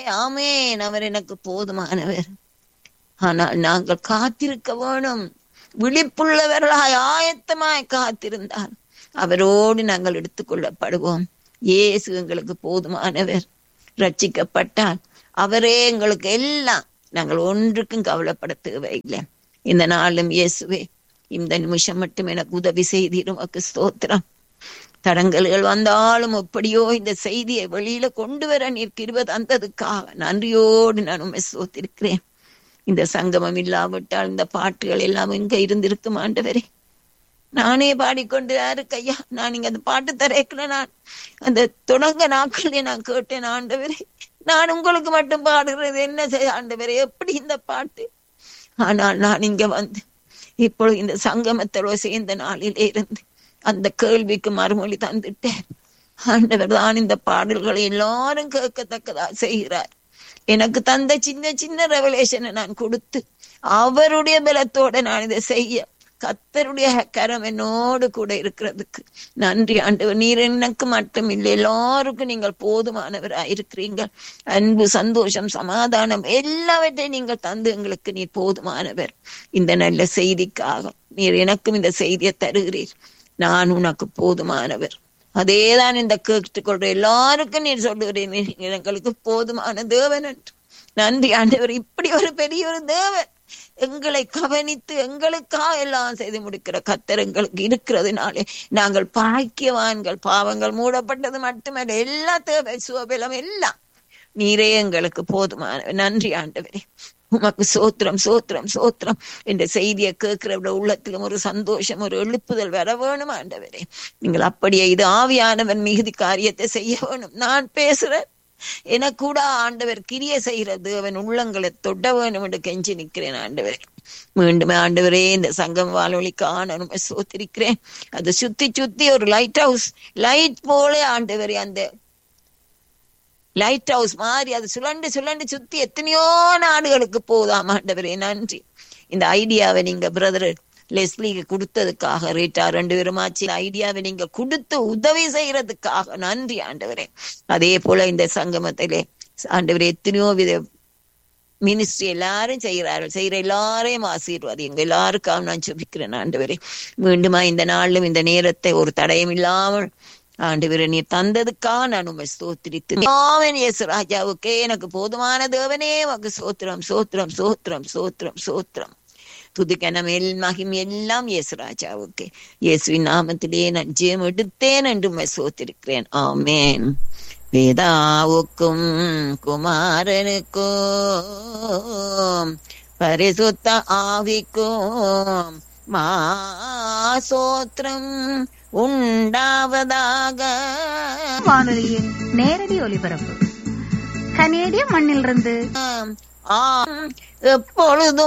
ஆமேன் அவர் எனக்கு போதுமானவர் ஆனால் நாங்கள் காத்திருக்க வேணும் விழிப்புள்ளவர்களாய் ஆயத்தமாய் காத்திருந்தால் அவரோடு நாங்கள் எடுத்துக்கொள்ளப்படுவோம் இயேசு எங்களுக்கு போதுமானவர் ரட்சிக்கப்பட்டால் அவரே எங்களுக்கு எல்லாம் நாங்கள் ஒன்றுக்கும் கவலைப்பட தேவையில்லை இந்த நாளும் இயேசுவே இந்த நிமிஷம் மட்டும் எனக்கு உதவி செய்தீர் உமக்கு ஸ்தோத்திரம் தடங்கல்கள் வந்தாலும் எப்படியோ இந்த செய்தியை வெளியில கொண்டு வர நீர் கிருப தந்ததுக்காக நன்றியோடு நான் உண்மை சோத்திருக்கிறேன் இந்த சங்கமம் இல்லாவிட்டால் இந்த பாட்டுகள் எல்லாம் எங்க இருந்திருக்கும் ஆண்டவரே நானே பாடிக்கொண்டு யாருக்கு ஐயா நான் இங்க அந்த பாட்டு தரேக்கல நான் அந்த தொடங்க நாட்களே நான் கேட்டேன் ஆண்டவரே நான் உங்களுக்கு மட்டும் பாடுகிறது என்ன செய்ய ஆண்டவரே எப்படி இந்த பாட்டு ஆனால் நான் இங்க வந்து இப்பொழுது இந்த சங்கமத்தோட சேர்ந்த நாளிலே இருந்து அந்த கேள்விக்கு மறுமொழி தந்துட்டேன் ஆண்டவர் தான் இந்த பாடல்களை எல்லாரும் கேட்கத்தக்கதா செய்கிறார் எனக்கு தந்த சின்ன சின்ன ரெவலேஷனை நான் கொடுத்து அவருடைய பலத்தோட நான் இதை செய்ய கத்தருடைய கரம் என்னோடு கூட இருக்கிறதுக்கு நன்றி ஆண்டவர் நீர் எனக்கு மட்டும் இல்லை எல்லாருக்கும் நீங்கள் போதுமானவராய் இருக்கிறீங்க அன்பு சந்தோஷம் சமாதானம் எல்லாவற்றையும் நீங்கள் தந்து எங்களுக்கு நீர் போதுமானவர் இந்த நல்ல செய்திக்காக நீர் எனக்கும் இந்த செய்தியை தருகிறீர் நான் உனக்கு போதுமானவர் அதேதான் இந்த கேட்டுக்கொள்ற எல்லாருக்கும் நீர் சொல்லுகிறேன் எங்களுக்கு போதுமான தேவன் என்று நன்றி ஆண்டவர் இப்படி ஒரு பெரிய ஒரு தேவன் எங்களை கவனித்து எங்களுக்காக எல்லாம் செய்து முடிக்கிற கத்தர் எங்களுக்கு இருக்கிறதுனாலே நாங்கள் பாக்கியவான்கள் பாவங்கள் மூடப்பட்டது மட்டுமல்ல எல்லா தேவை சுவபலம் எல்லாம் நீரே எங்களுக்கு போதுமான நன்றி ஆண்டவரே உமக்கு சோத்திரம் சோத்திரம் சோத்திரம் என்ற செய்தியை கேட்கிறவட உள்ளத்திலும் ஒரு சந்தோஷம் ஒரு எழுப்புதல் வர வேணும் ஆண்டவரே நீங்கள் அப்படியே இது ஆவியானவன் மிகுதி காரியத்தை செய்ய வேணும் நான் பேசுறேன் என கூட ஆண்டவர் கிரிய செய்கிறது அவன் உள்ளங்களை தொட்ட வேணும் என்று கெஞ்சி நிற்கிறேன் ஆண்டவரே மீண்டும் ஆண்டவரே இந்த சங்கம் வாழ்வழிக்கான சோத்திருக்கிறேன் அது சுத்தி சுத்தி ஒரு லைட் ஹவுஸ் லைட் போல ஆண்டவரே அந்த லைட் ஹவுஸ் மாதிரி அது சுழண்டு சுழண்டு சுத்தி எத்தனையோ நாடுகளுக்கு போதாம் ஆண்டவரே நன்றி இந்த ஐடியாவை நீங்க பிரதர் லெஸ்லிக்கு கொடுத்ததுக்காக ரீட்டா ரெண்டு பேருமாச்சு ஐடியாவை நீங்க கொடுத்து உதவி செய்யறதுக்காக நன்றி ஆண்டவரே அதே போல இந்த சங்கமத்திலே ஆண்டவரே எத்தனையோ வித மினிஸ்ட்ரி எல்லாரும் செய்கிறார்கள் செய்யற எல்லாரையும் ஆசீர்வாதி எங்க எல்லாருக்காக நான் சுபிக்கிறேன் ஆண்டவரே மீண்டுமா இந்த நாளிலும் இந்த நேரத்தை ஒரு தடயம் இல்லாமல் ஆண்டவரே நீ தந்ததுக்காக நான் உண்மை ஸ்தோத்திரித்து ஆவன் இயேசு ராஜாவுக்கே எனக்கு போதுமான தேவனே உனக்கு சோத்திரம் சோத்திரம் சோத்திரம் சோத்திரம் சோத்திரம் துதிக்கனம் எல் மகிம் எல்லாம் இயேசு ராஜாவுக்கு இயேசுவின் நாமத்திலே நான் ஜெயம் எடுத்தேன் என்று உண்மை சோத்திருக்கிறேன் ஆமேன் வேதாவுக்கும் குமாரனுக்கும் பரிசுத்த ஆவிக்கும் மாசோத்திரம் உண்டாவதாக வானொலியின் நேரடி ஒலிபரப்பு கனேடிய மண்ணிலிருந்து ஆம் எப்பொழுதும்